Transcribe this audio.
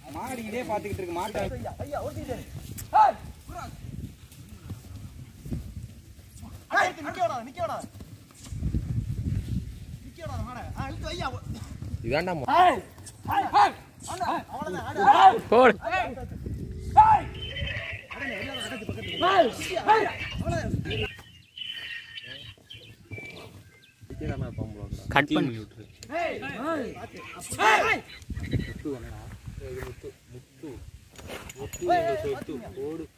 மாடு இதே பாத்துக்கிட்டு இருக்கு மாட்டை ஐயா ஓட்டிட்டு நிக்க விடாத நிக்க விடாத நிக்க விடாத மாட ஆ இழுத்து ஐயா இதாண்டா அவ்வளவுதான் ஆடு போடு கட் பண்ணி விட்டுரு முத்து வேணடா இது முத்து முத்து முத்து எங்க சொத்து போடு